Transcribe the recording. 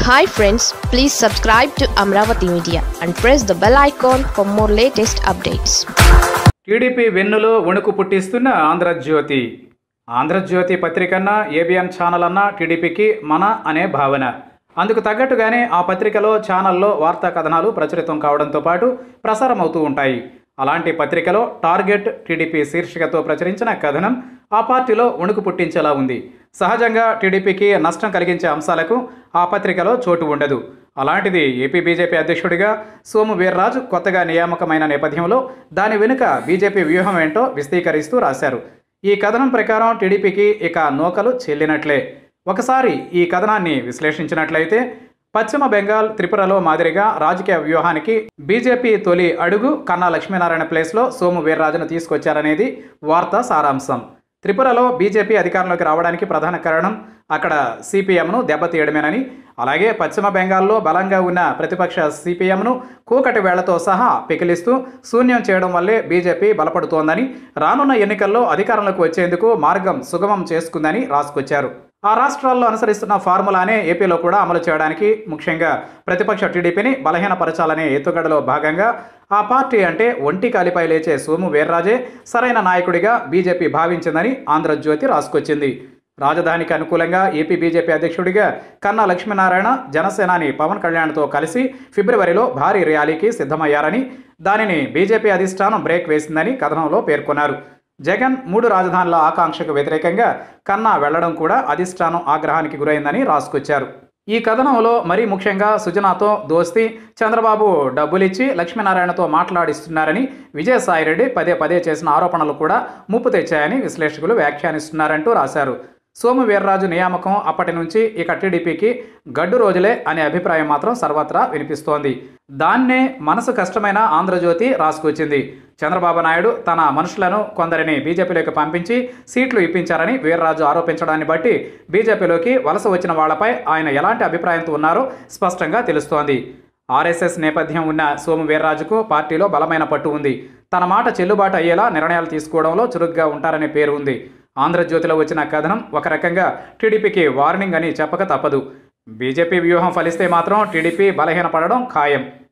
hi friends please subscribe to Amaravati media and press the bell icon for more latest updates TDP వెన్నులో వణుకు పుట్టిస్తున్న ఆంధ్రజ్యోతి ఆంధ్రజ్యోతి పత్రికన్నా ABN channel అన్నా టీడీపీకి మన అనే భావన అందుకు తగ్గట్టుగానే ఆ పత్రికలో ఛానల్లో వార్తా కథనాలు ప్రచురితం కావడంతో పాటు ప్రసారం అవుతూ ఉంటాయి అలాంటి పత్రికలో టార్గెట్ టీడీపీ శీర్షికతో ప్రచురించిన కథనం ఆ పార్టీలో వణుకు పుట్టించేలా ఉంది సహజంగా టీడీపీకి నష్టం కలిగించే అంశాలకు ఆ పత్రికలో చోటు ఉండదు అలాంటిది ఏపీ బీజేపీ అధ్యక్షుడిగా సోము వీర్రాజు కొత్తగా నియామకమైన నేపథ్యంలో దాని వెనుక బీజేపీ వ్యూహం ఏంటో విశదీకరిస్తూ రాశారు ఈ కథనం ప్రకారం టీడీపీకి ఇక నూకలు చెల్లినట్లే ఒకసారి ఈ కథనాన్ని విశ్లేషించినట్లయితే పశ్చిమ బెంగాల్ త్రిపురలో మాదిరిగా రాజకీయ వ్యూహానికి బీజేపీ తొలి అడుగు కన్నా లక్ష్మీనారాయణ ప్లేస్లో సోము వీర్రాజును తీసుకొచ్చారనేది వార్త సారాంశం త్రిపురలో బీజేపీ అధికారంలోకి రావడానికి ప్రధాన కారణం అక్కడ సిపిఎంను దెబ్బతీయడమేనని అలాగే పశ్చిమ బెంగాల్లో బలంగా ఉన్న ప్రతిపక్ష సిపిఎంను కూకటి వేళ్లతో సహా పికిలిస్తూ శూన్యం చేయడం వల్లే బీజేపీ బలపడుతోందని రానున్న ఎన్నికల్లో అధికారంలోకి వచ్చేందుకు మార్గం సుగమం చేసుకుందని రాసుకొచ్చారు ఆ రాష్ట్రాల్లో అనుసరిస్తున్న ఫార్ములానే ఏపీలో కూడా అమలు చేయడానికి ముఖ్యంగా ప్రతిపక్ష టీడీపీని బలహీనపరచాలనే ఎత్తుగడలో భాగంగా ఆ పార్టీ అంటే ఒంటి కాలిపై లేచే సోము వీర్రాజే సరైన నాయకుడిగా బీజేపీ భావించిందని ఆంధ్రజ్యోతి రాసుకొచ్చింది రాజధానికి అనుకూలంగా ఏపీ బీజేపీ అధ్యక్షుడిగా కన్నా లక్ష్మీనారాయణ జనసేనాని పవన్ కళ్యాణ్తో కలిసి ఫిబ్రవరిలో భారీ ర్యాలీకి సిద్ధమయ్యారని దానిని బీజేపీ అధిష్టానం బ్రేక్ వేసిందని కథనంలో పేర్కొన్నారు జగన్ మూడు రాజధానుల ఆకాంక్షకు వ్యతిరేకంగా కన్నా వెళ్లడం కూడా అధిష్టానం ఆగ్రహానికి గురైందని రాసుకొచ్చారు ఈ కథనంలో మరీ ముఖ్యంగా సుజనాతో దోస్తి చంద్రబాబు డబ్బులిచ్చి లక్ష్మీనారాయణతో మాట్లాడిస్తున్నారని విజయసాయిరెడ్డి పదే పదే చేసిన ఆరోపణలు కూడా ముప్పు తెచ్చాయని విశ్లేషకులు వ్యాఖ్యానిస్తున్నారంటూ రాశారు సోము వీర్రాజు నియామకం అప్పటి నుంచి ఇక టీడీపీకి గడ్డు రోజులే అనే అభిప్రాయం మాత్రం సర్వత్రా వినిపిస్తోంది దాన్నే మనసు కష్టమైన ఆంధ్రజ్యోతి రాసుకొచ్చింది చంద్రబాబు నాయుడు తన మనుషులను కొందరిని బీజేపీలోకి పంపించి సీట్లు ఇప్పించారని వీర్రాజు ఆరోపించడాన్ని బట్టి బీజేపీలోకి వలస వచ్చిన వాళ్లపై ఆయన ఎలాంటి అభిప్రాయంతో ఉన్నారో స్పష్టంగా తెలుస్తోంది ఆర్ఎస్ఎస్ నేపథ్యం ఉన్న సోము వీర్రాజుకు పార్టీలో బలమైన పట్టు ఉంది తన మాట చెల్లుబాటు అయ్యేలా నిర్ణయాలు తీసుకోవడంలో చురుగ్గా ఉంటారనే పేరు ఉంది ఆంధ్రజ్యోతిలో వచ్చిన కథనం ఒక రకంగా టీడీపీకి వార్నింగ్ అని చెప్పక తప్పదు బీజేపీ వ్యూహం ఫలిస్తే మాత్రం టీడీపీ బలహీనపడడం ఖాయం